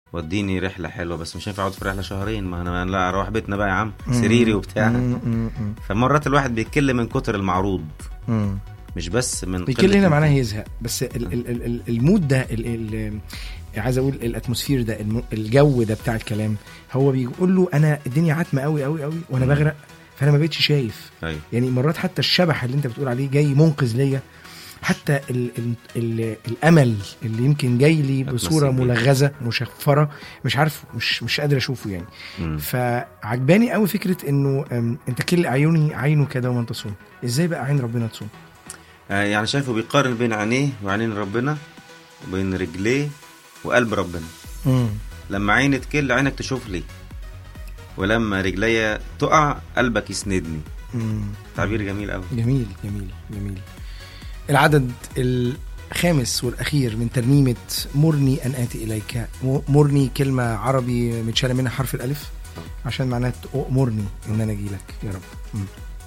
وديني رحله حلوه بس مش هينفع اقعد في رحله شهرين ما انا لا اروح بيتنا بقى يا عم سريري وبتاع مم، مم، مم، فمرات الواحد بيتكلم من كتر المعروض مم. مش بس من بيكل قلة هنا معناه يزهق بس ال ال ال ال المود ده ال ال عايز اقول الاتموسفير ده الم- الجو ده بتاع الكلام هو بيقول له انا الدنيا عتمه قوي قوي قوي وانا مم. بغرق فانا ما بقتش شايف ايوه يعني مرات حتى الشبح اللي انت بتقول عليه جاي منقذ ليا حتى ال ال ال الامل اللي يمكن جاي لي بصوره أتمسك بيه. ملغزه مشفره مش عارف مش مش قادر اشوفه يعني مم. فعجباني قوي فكره انه أم، انت كل عيوني عينه كده وما تصوم ازاي بقى عين ربنا تصوم آه، يعني شايفه بيقارن بين عينيه وعينين ربنا وبين رجليه وقلب ربنا امم لما عيني تكل عينك تشوف لي ولما رجليا تقع قلبك يسندني امم تعبير جميل قوي جميل جميل جميل العدد الخامس والأخير من ترنيمة مرني أن آتي إليك م- مرني كلمة عربي متشالة منها حرف الألف عشان معناها أمرني إن أنا أجي لك يا رب مم.